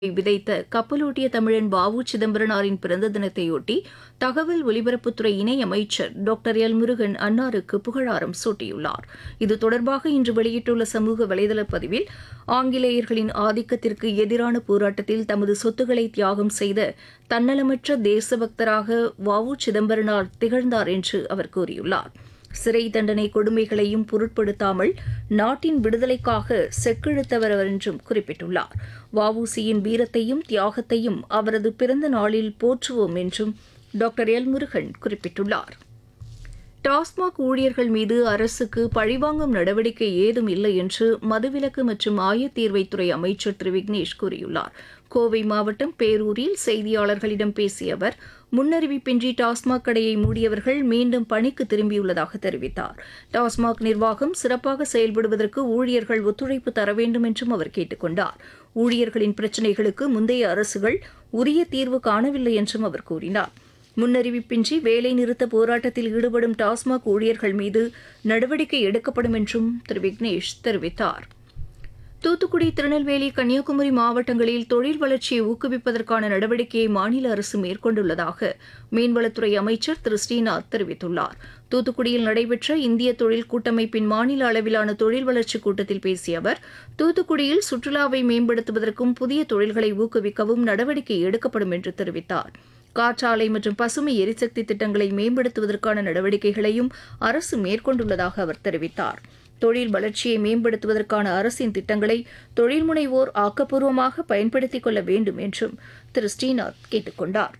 விதைத்த கப்பலோட்டிய தமிழன் வ உ சிதம்பரனாரின் பிறந்த தினத்தையொட்டி தகவல் ஒலிபரப்புத்துறை இணையமைச்சர் டாக்டர் எல் முருகன் அன்னாருக்கு புகழாரம் சூட்டியுள்ளார் இது தொடர்பாக இன்று வெளியிட்டுள்ள சமூக வலைதள பதிவில் ஆங்கிலேயர்களின் ஆதிக்கத்திற்கு எதிரான போராட்டத்தில் தமது சொத்துக்களை தியாகம் செய்த தன்னலமற்ற தேசபக்தராக வ உ சிதம்பரனார் திகழ்ந்தார் என்று அவர் கூறியுள்ளார் சிறை தண்டனை கொடுமைகளையும் பொருட்படுத்தாமல் நாட்டின் விடுதலைக்காக செக்கெழுத்தவர் என்றும் குறிப்பிட்டுள்ளார் வஉசியின் வீரத்தையும் தியாகத்தையும் அவரது பிறந்த நாளில் போற்றுவோம் என்றும் டாக்டர் எல் முருகன் குறிப்பிட்டுள்ளார் டாஸ்மாக் ஊழியர்கள் மீது அரசுக்கு பழிவாங்கும் நடவடிக்கை ஏதும் இல்லை என்று மதுவிலக்கு மற்றும் ஆயத்தீர்வைத்துறை அமைச்சர் திரு விக்னேஷ் கூறியுள்ளார் கோவை மாவட்டம் பேரூரில் செய்தியாளர்களிடம் பேசிய அவர் முன்னறிவிப்பின்றி டாஸ்மாக் கடையை மூடியவர்கள் மீண்டும் பணிக்கு திரும்பியுள்ளதாக தெரிவித்தார் டாஸ்மாக் நிர்வாகம் சிறப்பாக செயல்படுவதற்கு ஊழியர்கள் ஒத்துழைப்பு தர வேண்டும் என்றும் அவர் கேட்டுக் கொண்டார் ஊழியர்களின் பிரச்சினைகளுக்கு முந்தைய அரசுகள் உரிய தீர்வு காணவில்லை என்றும் அவர் கூறினார் முன்னறிவிப்பின்றி வேலை நிறுத்த போராட்டத்தில் ஈடுபடும் டாஸ்மாக் ஊழியர்கள் மீது நடவடிக்கை எடுக்கப்படும் என்றும் திரு விக்னேஷ் தெரிவித்தார் தூத்துக்குடி திருநெல்வேலி கன்னியாகுமரி மாவட்டங்களில் தொழில் வளர்ச்சியை ஊக்குவிப்பதற்கான நடவடிக்கையை மாநில அரசு மேற்கொண்டுள்ளதாக மீன்வளத்துறை அமைச்சர் திரு ஸ்ரீநாத் தெரிவித்துள்ளார் தூத்துக்குடியில் நடைபெற்ற இந்திய தொழில் கூட்டமைப்பின் மாநில அளவிலான தொழில் வளர்ச்சி கூட்டத்தில் பேசிய அவர் தூத்துக்குடியில் சுற்றுலாவை மேம்படுத்துவதற்கும் புதிய தொழில்களை ஊக்குவிக்கவும் நடவடிக்கை எடுக்கப்படும் என்று தெரிவித்தார் காற்றாலை மற்றும் பசுமை எரிசக்தி திட்டங்களை மேம்படுத்துவதற்கான நடவடிக்கைகளையும் அரசு மேற்கொண்டுள்ளதாக அவர் தெரிவித்தார் தொழில் வளர்ச்சியை மேம்படுத்துவதற்கான அரசின் திட்டங்களை தொழில் முனைவோர் ஆக்கப்பூர்வமாக பயன்படுத்திக் கொள்ள வேண்டும் என்றும் திரு ஸ்ரீநாத் கேட்டுக் கொண்டார்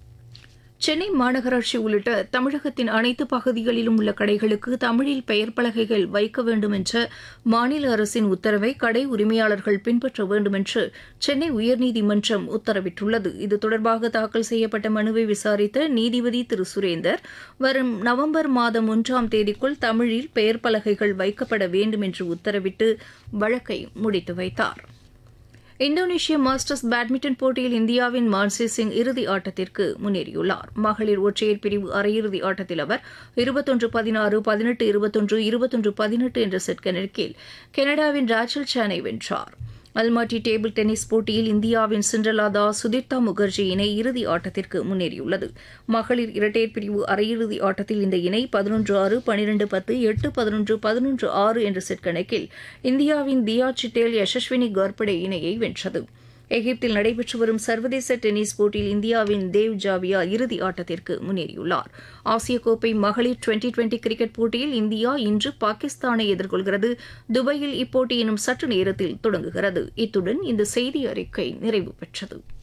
சென்னை மாநகராட்சி உள்ளிட்ட தமிழகத்தின் அனைத்து பகுதிகளிலும் உள்ள கடைகளுக்கு தமிழில் பெயர் பலகைகள் வைக்க வேண்டும் என்ற மாநில அரசின் உத்தரவை கடை உரிமையாளர்கள் பின்பற்ற வேண்டும் என்று சென்னை உயர்நீதிமன்றம் உத்தரவிட்டுள்ளது இது தொடர்பாக தாக்கல் செய்யப்பட்ட மனுவை விசாரித்த நீதிபதி திரு சுரேந்தர் வரும் நவம்பர் மாதம் ஒன்றாம் தேதிக்குள் தமிழில் பெயர் பலகைகள் வைக்கப்பட வேண்டும் என்று உத்தரவிட்டு வழக்கை முடித்து வைத்தார் இந்தோனேஷிய மாஸ்டர்ஸ் பேட்மிண்டன் போட்டியில் இந்தியாவின் மான்சி சிங் இறுதி ஆட்டத்திற்கு முன்னேறியுள்ளார் மகளிர் ஒற்றையர் பிரிவு அரையிறுதி ஆட்டத்தில் அவர் இருபத்தொன்று பதினாறு பதினெட்டு இருபத்தொன்று இருபத்தொன்று பதினெட்டு என்ற செட் கணக்கில் கனடாவின் ராச்சல் சானை வென்றார் அல்மாட்டி டேபிள் டென்னிஸ் போட்டியில் இந்தியாவின் சிண்ட்ரலா தாஸ் சுதிர்தா முகர்ஜி இணை இறுதி ஆட்டத்திற்கு முன்னேறியுள்ளது மகளிர் இரட்டையர் பிரிவு அரையிறுதி ஆட்டத்தில் இந்த இணை பதினொன்று ஆறு பனிரெண்டு பத்து எட்டு பதினொன்று பதினொன்று ஆறு என்ற செட் கணக்கில் இந்தியாவின் தியா சிட்டேல் யசஸ்வினி கார்படே இணையை வென்றது எகிப்தில் நடைபெற்று வரும் சர்வதேச டென்னிஸ் போட்டியில் இந்தியாவின் தேவ் ஜாவியா இறுதி ஆட்டத்திற்கு முன்னேறியுள்ளார் ஆசிய கோப்பை மகளிர் டுவெண்டி டுவெண்டி கிரிக்கெட் போட்டியில் இந்தியா இன்று பாகிஸ்தானை எதிர்கொள்கிறது துபாயில் இப்போட்டி இன்னும் சற்று நேரத்தில் தொடங்குகிறது இத்துடன் இந்த செய்தி அறிக்கை நிறைவு பெற்றது